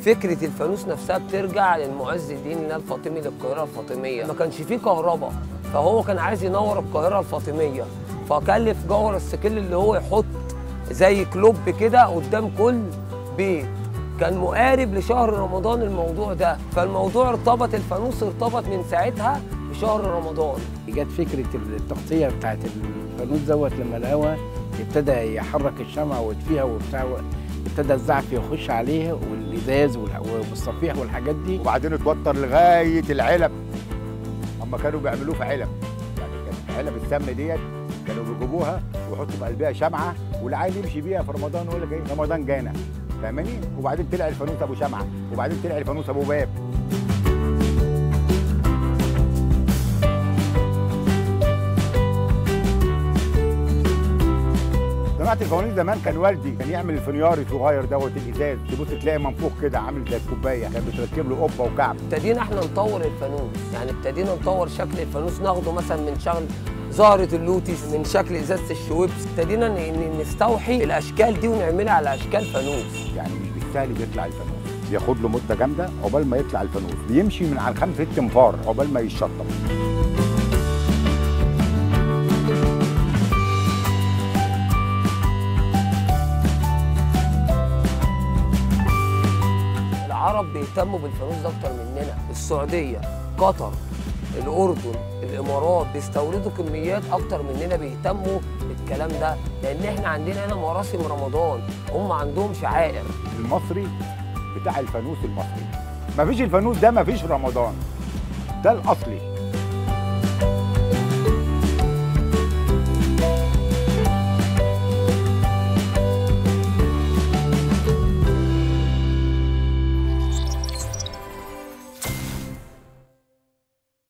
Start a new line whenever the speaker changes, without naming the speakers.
فكره الفانوس نفسها بترجع للمعز الدين الله الفاطمي للقاهره الفاطميه ما كانش فيه كهرباء فهو كان عايز ينور القاهره الفاطميه فكلف جوهر السكيل اللي هو يحط زي كلوب كده قدام كل بيت كان مقارب لشهر رمضان الموضوع ده فالموضوع ارتبط الفانوس ارتبط من ساعتها بشهر رمضان
جت فكره التغطيه بتاعت الفانوس دوت لما الهواء ابتدى يحرك الشمعة ويطفيها وبتاع ابتدى الزعف يخش عليه والازاز والصفيح والحاجات دي
وبعدين اتوتر لغايه العلب اما كانوا بيعملوه في علب يعني كانت علب السمن ديت كانوا بيجيبوها ويحطوا في قلبها شمعه والعيل يمشي بيها في رمضان يقول لك ايه رمضان جانا فاهماني وبعدين طلع الفانوس ابو شمعه وبعدين طلع الفانوس ابو باب صناعة الفوانيس زمان كان والدي كان يعمل الفنيار الصغير دوت الازاز تبص تلاقي منفوخ كده عامل زي الكوبايه كان بتركب له قبه وكعب
ابتدينا احنا نطور الفانوس يعني ابتدينا نطور شكل الفانوس ناخده مثلا من شغل زهرة اللوتس من شكل ازازة الشويبس ابتدينا ن- نستوحي الاشكال دي ونعملها على اشكال فانوس
يعني مش بالسهل بيطلع الفانوس بياخد له مده جامده عقبال ما يطلع الفانوس بيمشي من على خمس ست انفار عقبال ما يتشطب
العرب بيهتموا بالفانوس ده اكتر مننا السعوديه قطر الاردن الامارات بيستوردوا كميات اكتر مننا بيهتموا بالكلام ده لان احنا عندنا هنا مراسم رمضان هم عندهم شعائر
المصري بتاع الفانوس المصري مفيش الفانوس ده مفيش رمضان ده الاصلي